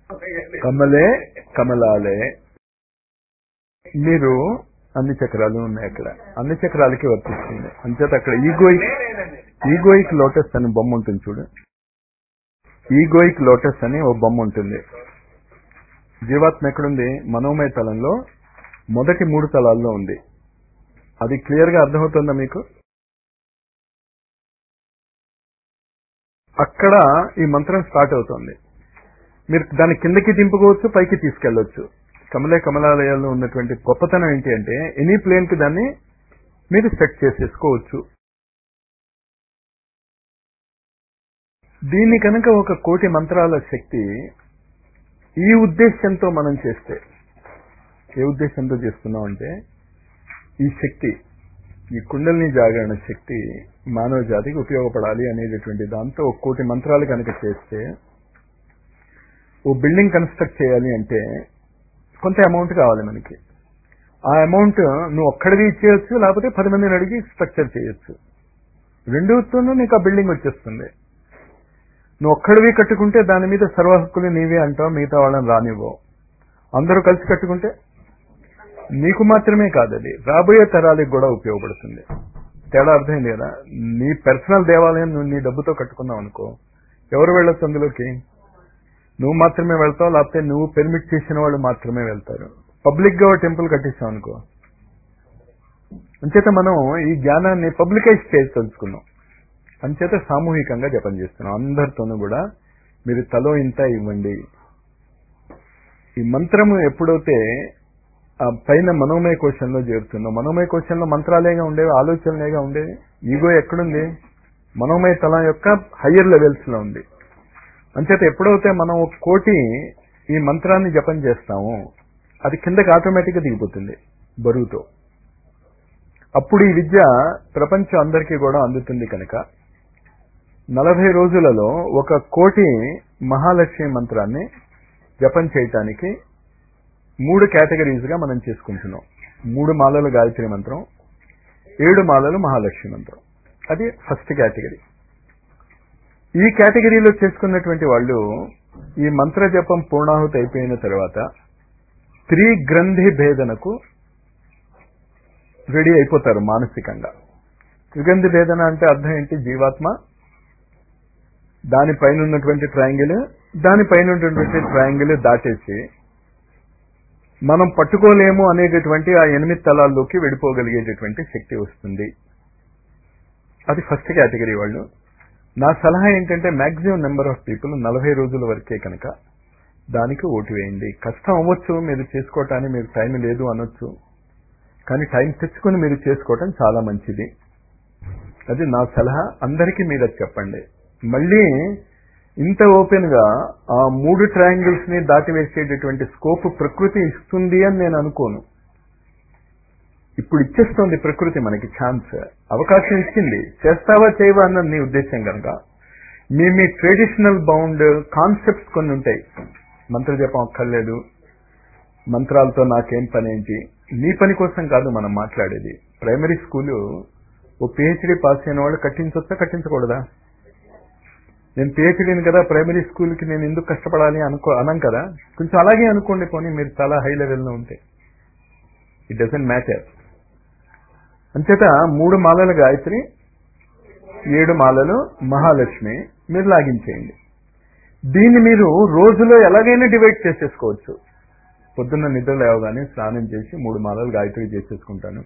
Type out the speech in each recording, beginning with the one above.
కమలే కమలాలే మీరు అన్ని చక్రాలు ఉన్నాయి అక్కడ అన్ని చక్రాలకి వర్తిస్తుంది అంచేత అక్కడ ఈగోయిక్ ఈగోయిక్ లోటస్ అని బొమ్మ ఉంటుంది చూడు ఈగోయిక్ లోటస్ అని ఓ బొమ్మ ఉంటుంది జీవాత్మ ఎక్కడుంది మనోమయ తలంలో మొదటి మూడు తలాల్లో ఉంది అది క్లియర్ గా అర్థమవుతుందా మీకు అక్కడ ఈ మంత్రం స్టార్ట్ అవుతుంది మీరు దాని కిందకి దింపుకోవచ్చు పైకి తీసుకెళ్లొచ్చు కమలే కమలాలయాల్లో ఉన్నటువంటి గొప్పతనం ఏంటి అంటే ఎనీ ప్లేన్ కి దాన్ని మీరు సెట్ చేసేసుకోవచ్చు దీన్ని కనుక ఒక కోటి మంత్రాల శక్తి ఈ ఉద్దేశంతో మనం చేస్తే ఏ ఉద్దేశంతో చేస్తున్నాం అంటే ఈ శక్తి ఈ కుండలిని జాగరణ శక్తి మానవ జాతికి ఉపయోగపడాలి అనేటటువంటి దాంతో ఒక కోటి మంత్రాలు కనుక చేస్తే ఓ బిల్డింగ్ కన్స్ట్రక్ట్ చేయాలి అంటే కొంత అమౌంట్ కావాలి మనకి ఆ అమౌంట్ నువ్వు ఒక్కడివి ఇచ్చేయచ్చు లేకపోతే పది మందిని అడిగి స్ట్రక్చర్ చేయొచ్చు రెండుతోనూ నీకు ఆ బిల్డింగ్ వచ్చేస్తుంది నువ్వు ఒక్కడివి కట్టుకుంటే దాని మీద సర్వ హక్కులు నీవే అంటావు మిగతా వాళ్ళని రానివ్వవు అందరూ కలిసి కట్టుకుంటే నీకు మాత్రమే కాదు అది రాబోయే తరాలకు కూడా ఉపయోగపడుతుంది తేడా అర్థమైంది కదా నీ పర్సనల్ దేవాలయం నువ్వు నీ డబ్బుతో కట్టుకున్నావు అనుకో ఎవరు వెళ్ళొచ్చు అందులోకి నువ్వు మాత్రమే వెళ్తావు లేకపోతే నువ్వు పెర్మిట్ చేసిన వాళ్ళు మాత్రమే వెళ్తారు పబ్లిక్ గా టెంపుల్ కట్టిస్తావు అనుకో అంచేత మనం ఈ జ్ఞానాన్ని పబ్లికైజ్ చేసి తెలుసుకున్నాం అంచేత సామూహికంగా జపం చేస్తున్నాం అందరితోనూ కూడా మీరు తలో ఇంత ఇవ్వండి ఈ మంత్రము ఎప్పుడైతే ఆ పైన మనోమయ కోశంలో చేరుతుందో మనోమయ కోశంలో మంత్రాలేగా ఉండేవి ఆలోచనలేగా ఉండేవి ఈగో ఎక్కడుంది మనోమయ తలం యొక్క హయ్యర్ లెవెల్స్ లో ఉంది అంచేత ఎప్పుడైతే మనం ఒక కోటి ఈ మంత్రాన్ని జపం చేస్తామో అది కిందకి ఆటోమేటిక్గా దిగిపోతుంది బరువుతో అప్పుడు ఈ విద్య ప్రపంచం అందరికీ కూడా అందుతుంది కనుక నలభై రోజులలో ఒక కోటి మహాలక్ష్మి మంత్రాన్ని జపం చేయటానికి మూడు కేటగిరీస్ గా మనం చేసుకుంటున్నాం మూడు మాలలు గాయత్రి మంత్రం ఏడు మాలలు మహాలక్ష్మి మంత్రం అది ఫస్ట్ కేటగిరీ ఈ కేటగిరీలో చేసుకున్నటువంటి వాళ్ళు ఈ మంత్ర జపం పూర్ణాహుతి అయిపోయిన తర్వాత త్రిగ్రంథి భేదనకు రెడీ అయిపోతారు మానసికంగా త్రిగంధి భేదన అంటే అర్థం ఏంటి జీవాత్మ దానిపైన ఉన్నటువంటి ట్రయాంగిల్ దానిపైన ఉన్నటువంటి ట్రయాంగిల్ దాటేసి మనం పట్టుకోలేము అనేటటువంటి ఆ ఎనిమిది తలాల్లోకి వెళ్ళిపోగలిగేటటువంటి శక్తి వస్తుంది అది ఫస్ట్ కేటగిరీ వాళ్ళు నా సలహా ఏంటంటే మాక్సిమం నెంబర్ ఆఫ్ పీపుల్ నలభై రోజుల వరకే కనుక దానికి ఓటు వేయండి కష్టం అవ్వచ్చు మీరు చేసుకోవటానికి మీరు టైం లేదు అనొచ్చు కానీ టైం తెచ్చుకుని మీరు చేసుకోవటం చాలా మంచిది అది నా సలహా అందరికీ మీరు అది చెప్పండి మళ్ళీ ఇంత ఓపెన్ గా ఆ మూడు ట్రయాంగిల్స్ ని దాటివేసేటటువంటి స్కోప్ ప్రకృతి ఇస్తుంది అని నేను అనుకోను ఇప్పుడు ఇచ్చేస్తోంది ప్రకృతి మనకి ఛాన్స్ అవకాశం ఇచ్చింది చేస్తావా చేయవా అన్నది నీ ఉద్దేశం కనుక మీ మీ ట్రెడిషనల్ బౌండ్ కాన్సెప్ట్స్ కొన్ని ఉంటాయి మంత్ర జపం అక్కర్లేదు మంత్రాలతో నాకేం పని ఏంటి నీ పని కోసం కాదు మనం మాట్లాడేది ప్రైమరీ స్కూలు ఓ పిహెచ్డి పాస్ అయిన వాళ్ళు కట్టించొచ్చా కట్టించకూడదా నేను పిహెచ్డీని కదా ప్రైమరీ స్కూల్కి నేను ఎందుకు కష్టపడాలి అనుకో అనం కదా కొంచెం అలాగే అనుకోండి పోనీ మీరు చాలా హై లెవెల్లో ఉంటే ఇట్ డజంట్ మ్యాటర్ అంచేత మూడు మాలల గాయత్రి ఏడు మాలలు మహాలక్ష్మి మీరు లాగించేయండి దీన్ని మీరు రోజులో ఎలాగైనా డివైడ్ చేసేసుకోవచ్చు పొద్దున్న నిద్ర లేవగానే స్నానం చేసి మూడు మాలలు గాయత్రి చేసేసుకుంటాను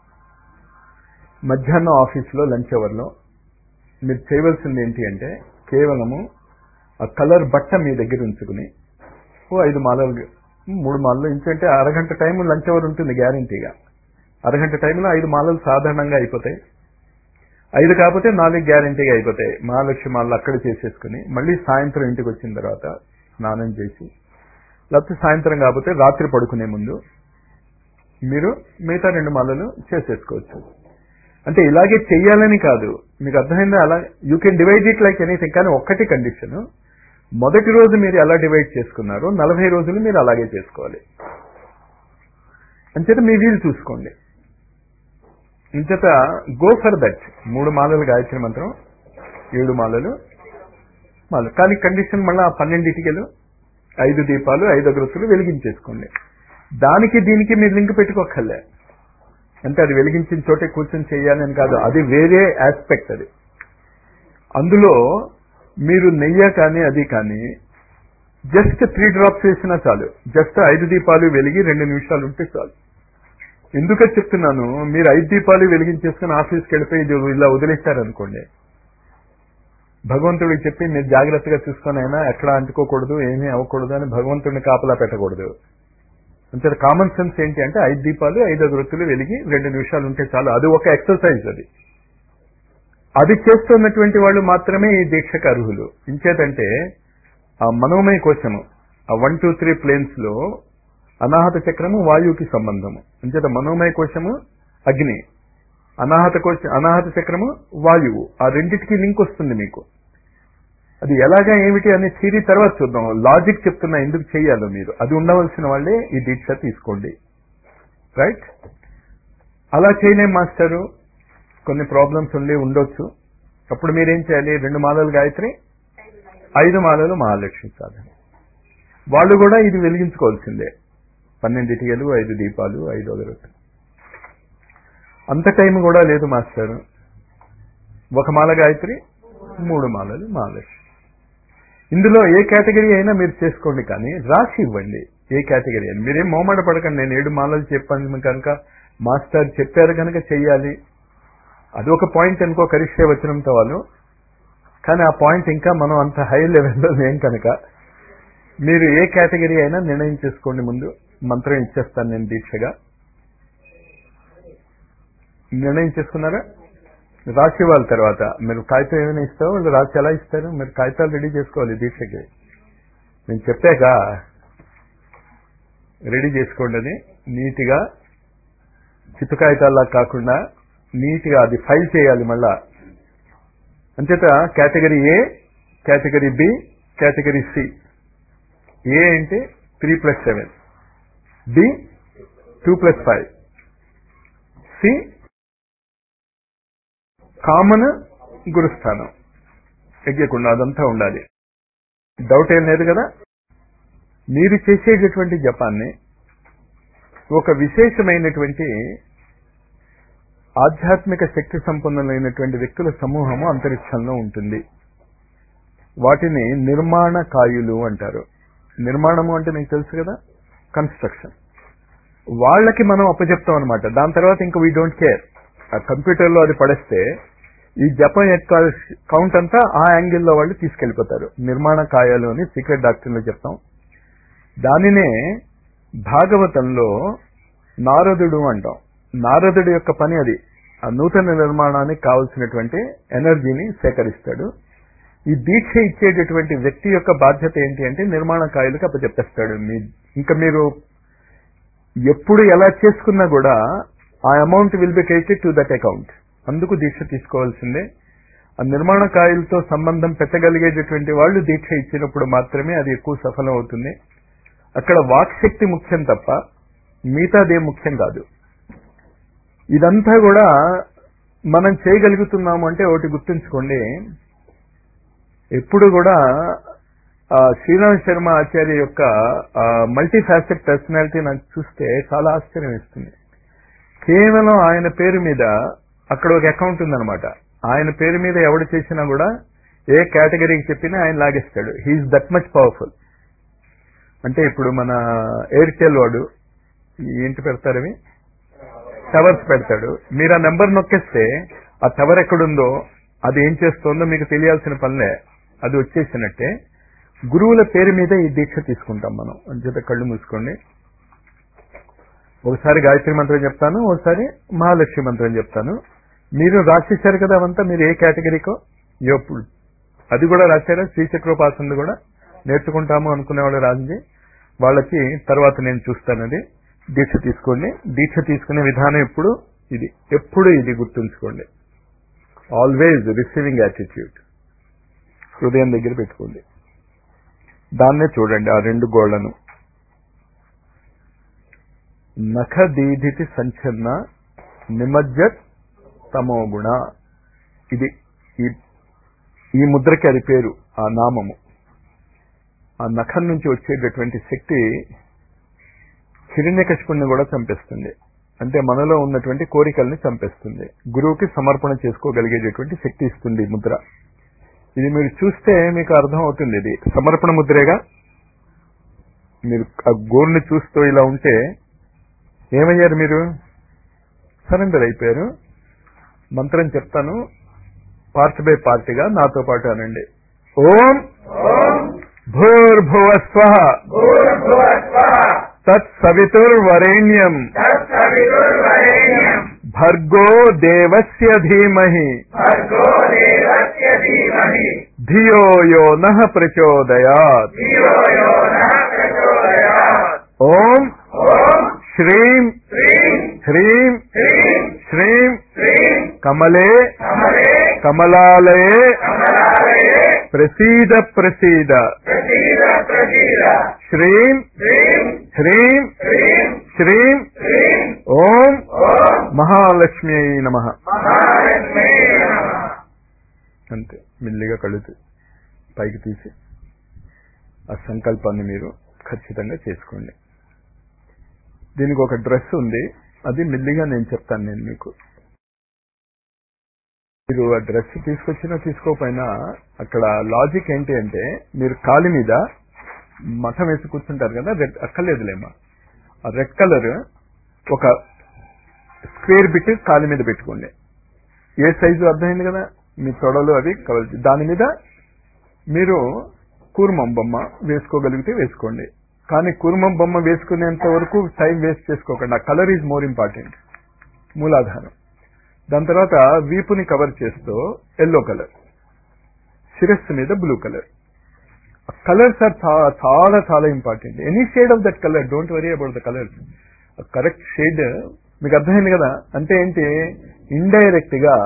మధ్యాహ్నం ఆఫీస్లో లంచ్ అవర్లో మీరు చేయవలసింది ఏంటి అంటే కేవలము ఆ కలర్ బట్ట మీ దగ్గర ఉంచుకుని ఓ ఐదు మాలలు మూడు మాలలు ఇంకంటే అరగంట టైం లంచ్ అవర్ ఉంటుంది గ్యారంటీగా అరగంట టైంలో ఐదు మాలలు సాధారణంగా అయిపోతాయి ఐదు కాకపోతే నాలుగు గ్యారంటీగా అయిపోతాయి మహాలక్ష్మి మాలలు అక్కడ చేసేసుకుని మళ్ళీ సాయంత్రం ఇంటికి వచ్చిన తర్వాత స్నానం చేసి లేకపోతే సాయంత్రం కాకపోతే రాత్రి పడుకునే ముందు మీరు మిగతా రెండు మాలలు చేసేసుకోవచ్చు అంటే ఇలాగే చెయ్యాలని కాదు మీకు అర్థమైందా అలా you can divide it like anything కానీ ఒక్కటి కండిషన్ మొదటి రోజు మీరు ఎలా డివైడ్ చేసుకున్నారో నలభై రోజులు మీరు అలాగే చేసుకోవాలి అంచేత మీ వీలు చూసుకోండి ఇంచేత గో ఫర్ దట్ మూడు మాలలు గాయత్రి మంత్రం ఏడు మాలలు మాలలు కానీ కండిషన్ మళ్ళీ ఆ పన్నెండింటికెలు ఐదు దీపాలు ఐదు అగరత్తులు వెలిగించేసుకోండి దానికి దీనికి మీరు లింక్ పెట్టుకోకర్లే అంటే అది వెలిగించిన చోటే కూర్చొని చేయాలని కాదు అది వేరే ఆస్పెక్ట్ అది అందులో మీరు నెయ్యి కానీ అది కానీ జస్ట్ త్రీ డ్రాప్స్ వేసినా చాలు జస్ట్ ఐదు దీపాలు వెలిగి రెండు నిమిషాలు ఉంటే చాలు ఎందుకని చెప్తున్నాను మీరు ఐదు దీపాలు వెలిగించేసుకుని ఆఫీస్కి వెళ్ళిపోయి ఇది ఇలా వదిలేశారనుకోండి భగవంతుడికి చెప్పి మీరు జాగ్రత్తగా చూసుకొని అయినా ఎక్కడ అంటుకోకూడదు ఏమీ అవ్వకూడదు అని భగవంతుడిని కాపలా పెట్టకూడదు అంతే కామన్ సెన్స్ ఏంటి అంటే ఐదు దీపాలు ఐదు అగరొత్తులు వెలిగి రెండు నిమిషాలు ఉంటే చాలు అది ఒక ఎక్సర్సైజ్ అది అది చేస్తున్నటువంటి వాళ్ళు మాత్రమే ఈ దీక్షకు అర్హులు ఇంచేతంటే ఆ మనోమయ కోశము ఆ వన్ టూ త్రీ ప్లేన్స్ లో అనాహత చక్రము వాయువుకి సంబంధము అంచేత మనోమయ కోశము అగ్ని అనాహత కోశ అనాహత చక్రము వాయువు ఆ రెండిటికి లింక్ వస్తుంది మీకు అది ఎలాగా ఏమిటి అనే థీరీ తర్వాత చూద్దాం లాజిక్ చెప్తున్నా ఎందుకు చేయాలో మీరు అది ఉండవలసిన వాళ్ళే ఈ దీక్ష తీసుకోండి రైట్ అలా చేయలేం మాస్టరు కొన్ని ప్రాబ్లమ్స్ ఉండి ఉండొచ్చు అప్పుడు మీరేం చేయాలి రెండు మాలలు గాయత్రి ఐదు మాలలు మహాలక్ష్మి సాధన వాళ్ళు కూడా ఇది వెలిగించుకోవాల్సిందే పన్నెండిటికలు ఐదు దీపాలు ఐదు అగరొత్తులు అంత టైం కూడా లేదు మాస్టర్ ఒక మాల గాయత్రి మూడు మాలలు మహాలక్ష్మి ఇందులో ఏ కేటగిరీ అయినా మీరు చేసుకోండి కానీ రాసి ఇవ్వండి ఏ కేటగిరీ అని మీరేం మోమాట పడకండి నేను ఏడు మాలలు చెప్పాను కనుక మాస్టర్ చెప్పారు కనుక చెయ్యాలి అది ఒక పాయింట్ అనుకో కరిష్టే వచ్చినంత వాళ్ళు కానీ ఆ పాయింట్ ఇంకా మనం అంత హై లెవెల్లో లేం కనుక మీరు ఏ కేటగిరీ అయినా నిర్ణయం చేసుకోండి ముందు మంత్రం ఇచ్చేస్తాను నేను దీక్షగా నిర్ణయం చేసుకున్నారా రాసి ఇవ్వాలి తర్వాత మీరు కాగితం ఏమైనా ఇస్తారో వాళ్ళు రాసి ఎలా ఇస్తారు మీరు కాగితాలు రెడీ చేసుకోవాలి దీక్షకి నేను చెప్పాక రెడీ చేసుకోండి అది నీట్గా చిత్తు కాగితాల్లా కాకుండా నీట్గా అది ఫైల్ చేయాలి మళ్ళా అంచేత category A category B category C A అంటే three plus seven B two plus five C common గురుస్థానం ఎగ్గకుండా అదంతా ఉండాలి డౌట్ ఏం లేదు కదా మీరు చేసేటటువంటి జపాన్ని ఒక విశేషమైనటువంటి ఆధ్యాత్మిక శక్తి సంపన్నులైనటువంటి వ్యక్తుల సమూహము అంతరిక్షంలో ఉంటుంది వాటిని నిర్మాణ కాయులు అంటారు నిర్మాణము అంటే మీకు తెలుసు కదా కన్స్ట్రక్షన్ వాళ్ళకి మనం అప్పచెప్తాం అనమాట దాని తర్వాత ఇంకా వీ డోంట్ కేర్ ఆ కంప్యూటర్లో అది పడేస్తే ఈ జపం యొక్క కౌంట్ అంతా ఆ యాంగిల్లో వాళ్ళు తీసుకెళ్లిపోతారు నిర్మాణ కాయాలు అని సీక్రెట్ డాక్టర్లో చెప్తాం దానినే భాగవతంలో నారదుడు అంటాం నారదుడి యొక్క పని అది ఆ నూతన నిర్మాణానికి కావలసినటువంటి ఎనర్జీని సేకరిస్తాడు ఈ దీక్ష ఇచ్చేటటువంటి వ్యక్తి యొక్క బాధ్యత ఏంటి అంటే నిర్మాణ కాయలకు అప్పచెప్పేస్తాడు మీ ఇంకా మీరు ఎప్పుడు ఎలా చేసుకున్నా కూడా ఆ amount will be credited to that account అందుకు దీక్ష తీసుకోవాల్సిందే ఆ నిర్మాణ కాయలతో సంబంధం పెట్టగలిగేటటువంటి వాళ్ళు దీక్ష ఇచ్చినప్పుడు మాత్రమే అది ఎక్కువ సఫలం అవుతుంది అక్కడ వాక్శక్తి ముఖ్యం తప్ప మిగతాదే ముఖ్యం కాదు ఇదంతా కూడా మనం చేయగలుగుతున్నాము అంటే ఒకటి గుర్తుంచుకోండి ఎప్పుడు కూడా శ్రీరామ్ శర్మ ఆచార్య యొక్క మల్టీ ఫ్యాసెట్ పర్సనాలిటీ నాకు చూస్తే చాలా ఆశ్చర్యం ఇస్తుంది కేవలం ఆయన పేరు మీద అక్కడ ఒక అకౌంట్ ఉందన్నమాట ఆయన పేరు మీద ఎవడు చేసినా కూడా ఏ కేటగిరీకి చెప్పినా ఆయన లాగేస్తాడు హీఈస్ దట్ మచ్ పవర్ఫుల్ అంటే ఇప్పుడు మన ఎయిర్టెల్ వాడు ఏంటి పెడతారవి టవర్స్ పెడతాడు మీరు ఆ నెంబర్ నొక్కేస్తే ఆ టవర్ ఎక్కడుందో అది ఏం చేస్తోందో మీకు తెలియాల్సిన పనిలే అది వచ్చేసినట్టే గురువుల పేరు మీద ఈ దీక్ష తీసుకుంటాం మనం అంచేత కళ్ళు మూసుకోండి ఒకసారి గాయత్రి మంత్రం చెప్తాను ఒకసారి మహాలక్ష్మి మంత్రం చెప్తాను మీరు రాసేశారు కదా అవంతా మీరు ఏ కేటగిరీకో ఎప్పుడు అది కూడా రాశారా శ్రీచక్రోపాసనది కూడా నేర్చుకుంటాము అనుకునేవాళ్ళు రాసింది వాళ్ళకి తర్వాత నేను చూస్తాను అది దీక్ష తీసుకోండి దీక్ష తీసుకునే విధానం ఎప్పుడు ఇది ఎప్పుడు ఇది గుర్తుంచుకోండి ఆల్వేజ్ రిసీవింగ్ యాటిట్యూడ్ హృదయం దగ్గర పెట్టుకోండి దాన్నే చూడండి ఆ రెండు గోళ్లను నఖ దీధితి సంచన్న నిమజ్జత్ తమోగుణ ఇది ఈ ఈ ముద్రకి అది పేరు ఆ నామము ఆ నఖం నుంచి వచ్చేటటువంటి శక్తి హిరణ్యకశిపుణ్ణి కూడా చంపేస్తుంది అంటే మనలో ఉన్నటువంటి కోరికల్ని చంపేస్తుంది గురువుకి సమర్పణ చేసుకోగలిగేటటువంటి శక్తి ఇస్తుంది ఈ ముద్ర ఇది మీరు చూస్తే మీకు అర్థం అవుతుంది ఇది సమర్పణ ముద్రేగా మీరు ఆ గోల్ని చూస్తూ ఇలా ఉంటే ఏమయ్యారు మీరు సరెండర్ అయిపోయారు మంత్రం చెప్తాను పార్ట్ బై పార్ట్గా నాతో పాటు అనండి ఓం భూర్భువ స్వ తత్సవితుర్వరేణ్యం భర్గో దేవస్య ధీమహి ధియో యో నః ప్రచోదయాత్ ఓం శ్రీం హ్రీం శ్రీం కమలే కమలాలయే ప్రసీద ప్రసీద శ్రీం హ్రీం శ్రీం ఓం మహాలక్ష్మి నమ అంతే మెల్లిగా కడుతూ పైకి తీసి ఆ సంకల్పాన్ని మీరు ఖచ్చితంగా చేసుకోండి దీనికి ఒక డ్రెస్ ఉంది అది మెల్లిగా నేను చెప్తాను నేను మీకు మీరు ఆ డ్రెస్ తీసుకొచ్చినా తీసుకోకపోయినా అక్కడ లాజిక్ ఏంటి అంటే మీరు కాలి మీద మఠం వేసి కూర్చుంటారు కదా రెడ్ అక్కర్లేదులేమ్మా ఆ రెడ్ కలర్ ఒక స్క్వేర్ బిట్ కాలి మీద పెట్టుకోండి ఏ సైజు అర్థమైంది కదా మీ తొడలు అవి కవల్చి దాని మీద మీరు కూర్మం బొమ్మ వేసుకోగలిగితే వేసుకోండి కానీ కూర్మం బొమ్మ వేసుకునేంత వరకు టైం వేస్ట్ చేసుకోకండి ఆ కలర్ ఈజ్ మోర్ ఇంపార్టెంట్ మూలాధారం దాని తర్వాత వీపుని కవర్ చేస్తూ ఎల్లో కలర్ శిరస్సు మీద బ్లూ కలర్ కలర్స్ ఆర్ చాలా చాలా important any shade of that colour don't worry about the colours correct shade మీకు అర్థమైంది కదా అంటే ఏంటి ఇండైరెక్ట్ గా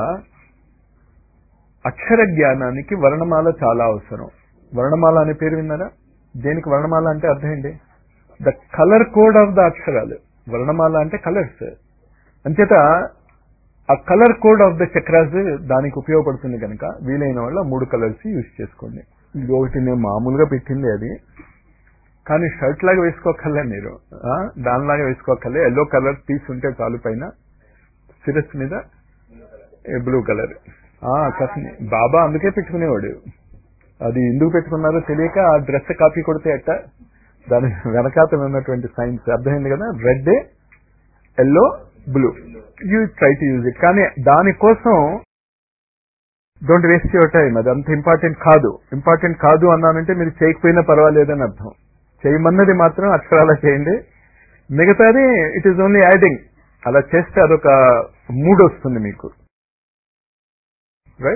అక్షర జ్ఞానానికి వర్ణమాల చాలా అవసరం వర్ణమాల అనే పేరు విన్నారా దేనికి వర్ణమాల అంటే అర్థం ఏంటి the colour code of the అక్షరాలు వర్ణమాల అంటే కలర్స్ అంచేత ఆ colour code of the chakras దానికి ఉపయోగపడుతుంది కనుక వీలైన వాళ్ళ మూడు కలర్స్ యూజ్ చేసుకోండి ఇది ఒకటి నేను మామూలుగా పెట్టింది అది కానీ షర్ట్ లాగా వేసుకోకర్లే మీరు ఆ, దానిలాగా వేసుకోకర్లే ఎల్లో కలర్ తీసుంటే చాలు పైన శిరస్సు మీద బ్లూ కలర్ కసని బాబా అందుకే పెట్టుకునేవాడు అది ఎందుకు పెట్టుకున్నారో తెలియక ఆ డ్రెస్ కాపీ కొడితే అట్ట దాని వెనకాతలు ఉన్నటువంటి సైన్స్ అర్థమైంది కదా red yellow blue you try to use it కానీ దానికోసం డోంట్ వేస్ట్ యువర్ టైం అది అంత ఇంపార్టెంట్ కాదు ఇంపార్టెంట్ కాదు అన్నానంటే మీరు చేయకపోయినా పర్వాలేదని అర్థం చేయమన్నది మాత్రం అక్షరాలా చేయండి మిగతాది ఇట్ ఈస్ ఓన్లీ యాడింగ్ అలా చేస్తే అదొక మూడ్ వస్తుంది మీకు